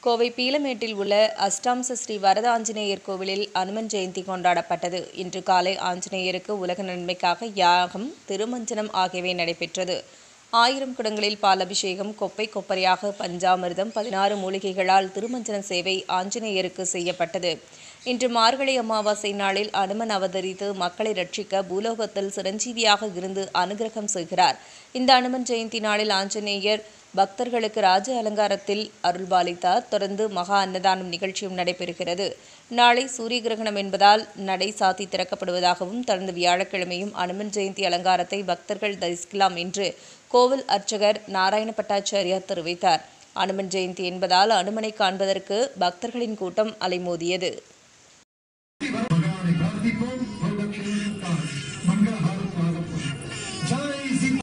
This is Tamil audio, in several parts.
கோவை பீலமேட்டில் உள்ள அஷ்டாம்ச ஸ்ரீ வரத ஆஞ்சநேயர் கோவிலில் அனுமன் ஜெயந்தி கொண்டாடப்பட்டது இன்று காலை ஆஞ்சநேயருக்கு உலக நன்மைக்காக யாகம் திருமஞ்சனம் ஆகியவை நடைபெற்றது ஆயிரம் குடங்களில் பால் அபிஷேகம் கொப்பை கொப்பரையாக பஞ்சாமிர்தம் பதினாறு மூலிகைகளால் திருமஞ்சன சேவை ஆஞ்சநேயருக்கு செய்யப்பட்டது இன்று மார்கழி அமாவாசை நாளில் அனுமன் அவதரித்து மக்களை ரட்சிக்க பூலோகத்தில் சிரஞ்சீவியாக இருந்து அனுகிரகம் செய்கிறார் இந்த அனுமன் ஜெயந்தி நாளில் ஆஞ்சநேயர் பக்தர்களுக்கு ராஜ அலங்காரத்தில் அருள்பாலித்தார் தொடர்ந்து மகா அன்னதானம் நிகழ்ச்சியும் நடைபெறுகிறது நாளை சூரிய கிரகணம் என்பதால் நடை சாத்தி திறக்கப்படுவதாகவும் தொடர்ந்து வியாழக்கிழமையும் அனுமன் ஜெயந்தி அலங்காரத்தை பக்தர்கள் தரிசிக்கலாம் என்று கோவில் அர்ச்சகர் நாராயண பட்டாச்சாரியார் தெரிவித்தார் அனுமன் ஜெயந்தி என்பதால் அனுமனை காண்பதற்கு பக்தர்களின் கூட்டம் அலைமோதியது भगवान कार्तिकों प्रदक्षिण मंगल हारत जय श्री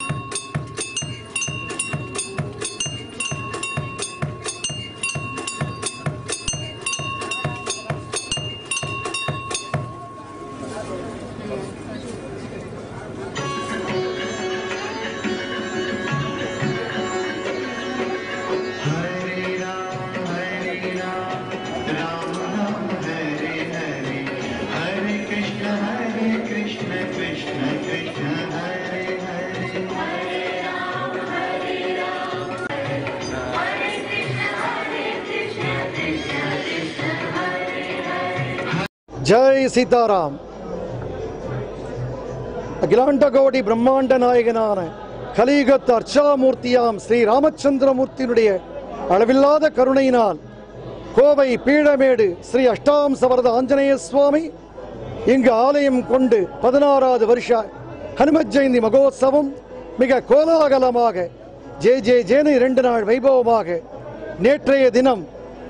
हरे राम हरे राम राम राम हरे हरे हरे कृष्ण हरे कृष्ण कृष्ण कृष्ण हरे हरे ஜெய் சீதாராம் அகிலாண்ட கோடி பிரம்மாண்ட நாயகனான கலியுகத்து அர்ச்சாமூர்த்தியாம் ஸ்ரீ ராமச்சந்திரமூர்த்தியினுடைய அளவில்லாத கருணையினால் கோவை பீடமேடு ஸ்ரீ அஷ்டாம் சவரத ஆஞ்சநேய சுவாமி இங்கு ஆலயம் கொண்டு பதினாறாவது வருஷ ஹனுமத் ஜெயந்தி மகோத்சவம் மிக கோலாகலமாக ஜே ஜே ஜேனு இரண்டு நாள் வைபவமாக நேற்றைய தினம்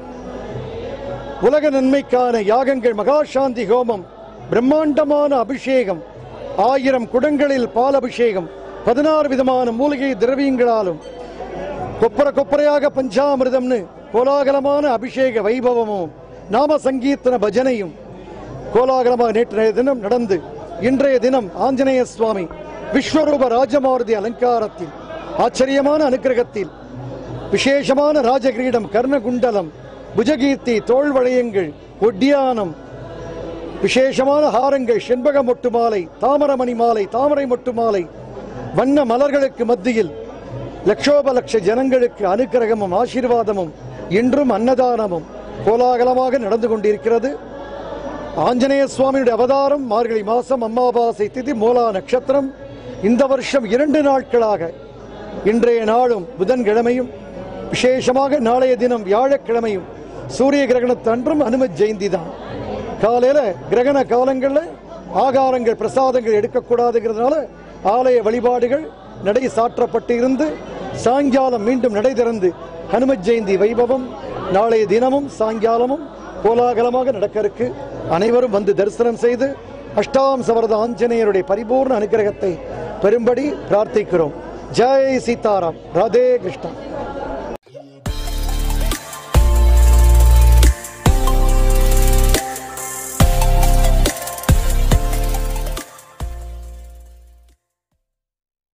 உலக நன்மைக்கான யாகங்கள் மகாசாந்தி ஹோமம் பிரம்மாண்டமான அபிஷேகம் ஆயிரம் குடங்களில் பால் அபிஷேகம் பதினாறு விதமான மூலிகை திரவியங்களாலும் கொப்பர கொப்பரையாக பஞ்சாமிர்தம்னு கோலாகலமான அபிஷேக வைபவமும் நாம சங்கீர்த்தன பஜனையும் கோலாகலமாக நேற்றைய தினம் நடந்து இன்றைய தினம் ஆஞ்சநேய சுவாமி விஸ்வரூப ராஜமாருதி அலங்காரத்தில் ஆச்சரியமான அனுக்கிரகத்தில் விசேஷமான ராஜகிரீடம் கர்ணகுண்டலம் புஜகீர்த்தி தோள் வளையங்கள் ஒட்டியானம் விசேஷமான ஹாரங்கள் செண்பக மொட்டு மாலை தாமரமணி மாலை தாமரை மொட்டு மாலை வண்ண மலர்களுக்கு மத்தியில் லட்சோப லட்ச ஜனங்களுக்கு அனுக்கிரகமும் ஆசீர்வாதமும் இன்றும் அன்னதானமும் கோலாகலமாக நடந்து கொண்டிருக்கிறது ஆஞ்சநேய சுவாமியுடைய அவதாரம் மார்கழி மாசம் அமாவாசை திதி மூலா நட்சத்திரம் இந்த வருஷம் இரண்டு நாட்களாக இன்றைய நாளும் புதன்கிழமையும் விசேஷமாக நாளைய தினம் வியாழக்கிழமையும் சூரிய கிரகணத்தன்றும் அனுமத் ஜெயந்தி தான் காலையில கிரகண காலங்களில் ஆகாரங்கள் பிரசாதங்கள் எடுக்கக்கூடாதுங்கிறதுனால ஆலய வழிபாடுகள் நடை சாற்றப்பட்டு இருந்து சாயங்காலம் மீண்டும் நடை திறந்து ஹனுமத் ஜெயந்தி வைபவம் நாளைய தினமும் சாயங்காலமும் கோலாகலமாக நடக்க இருக்கு அனைவரும் வந்து தரிசனம் செய்து அஷ்டாம் சவரத ஆஞ்சநேயருடைய பரிபூர்ண அனுகிரகத்தை பெறும்படி பிரார்த்திக்கிறோம் ஜெய் சீதாராம் ராதே கிருஷ்ணா